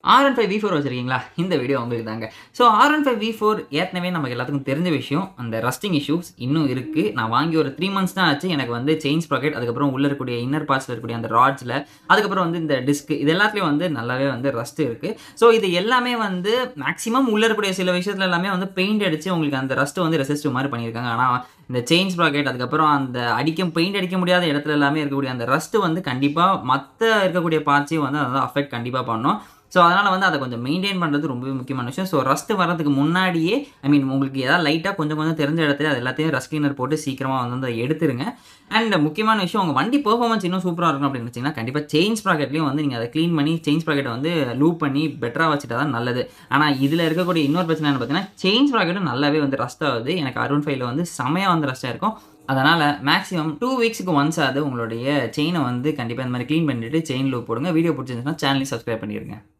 R one five V four வச்சிருக்கீங்களா இந்த video உங்களுக்கு தாங்க so R one five V four ஏற்கனவே நமக்கு எல்லாத்துக்கும் தெரிஞ்ச விஷயம் அந்த ரஸ்டிங் இஷ்யூஸ் இன்னும் இருக்குது நான் வாங்கி ஒரு த்ரீ மந்த்ஸ் தான் ஆச்சு எனக்கு வந்து செயின் ப்ராக்கெட் அதுக்கப்புறம் உள்ள இருக்கக்கூடிய இன்னர் பார்ட்ஸில் இருக்கக்கூடிய அந்த ராட்ஸில் அதுக்கப்புறம் வந்து இந்த டிஸ்க் இது எல்லாத்துலேயும் வந்து நல்லாவே வந்து ரஸ்ட் இருக்குது ஸோ இது எல்லாமே வந்து மேக்ஸிமம் உள்ள இருக்கக்கூடிய சில விஷயத்துல எல்லாமே வந்து பெயிண்ட் அடித்து உங்களுக்கு அந்த ரஸ்ட் வந்து ரெசிஸ்டிவ் மாதிரி பண்ணியிருக்காங்க ஆனால் இந்த செயின் ப்ராக்கெட் அதுக்கப்புறம் அந்த அடிக்க பெயிண்ட் அடிக்க முடியாத இடத்துல எல்லாமே இருக்கக்கூடிய அந்த ரஸ்ட்டு வந்து கண்டிப்பாக மற்ற இருக்கக்கூடிய பார்ட்ஸையும் வந்து அதை அஃபெக்ட் கண்டிப்பாக பண்ணும் ஸோ அதனால் வந்து அதை கொஞ்சம் மெயின்டைன் பண்ணுறது ரொம்பவே முக்கியமான விஷயம் ஸோ ரஸ்ட் வரதுக்கு முன்னாடியே ஐ மீன் உங்களுக்கு ஏதாவது லைட்டாக கொஞ்சம் கொஞ்சம் தெரிஞ்ச இடத்துல அது எல்லாத்தையும் ரஸ்ட் கிளீனர் போட்டு சீக்கிரமாக வந்து அதை எடுத்துருங்க அண்ட் முக்கியமான விஷயம் உங்கள் வண்டி பெர்ஃபார்மன்ஸ் இன்னும் சூப்பராக இருக்கும் அப்படின்னு வச்சிங்கன்னா கண்டிப்பாக செயின் ப்ராக்கெட்லையும் வந்து நீங்கள் அதை க்ளீன் பண்ணி செயின் ப்ராக்கெட்டை வந்து லூப் பண்ணி பெட்டராக வச்சுட்டா தான் நல்லது ஆனால் இதில் இருக்கக்கூடிய இன்னொரு பிரச்சனை என்ன பார்த்தீங்கன்னா செயின் ப்ராக்கெட்டும் நல்லாவே வந்து ரஸ்ட் ஆகுது எனக்கு அருண் ஃபைவ்ல வந்து செமையாக வந்து ரஸ்ட்டாக இருக்கும் அதனால் மேக்ஸிமம் டூ வீக்ஸுக்கு ஒன்ஸ் ஆகுது உங்களுடைய செயினை வந்து கண்டிப்பாக இந்த மாதிரி க்ளீன் பண்ணிவிட்டு செயின் லூப் போடுங்க வீடியோ பிடிச்சிருந்துச்சுன்னா சேனலையும் சப்ஸ்கிரைப் பண்ணிடுங்க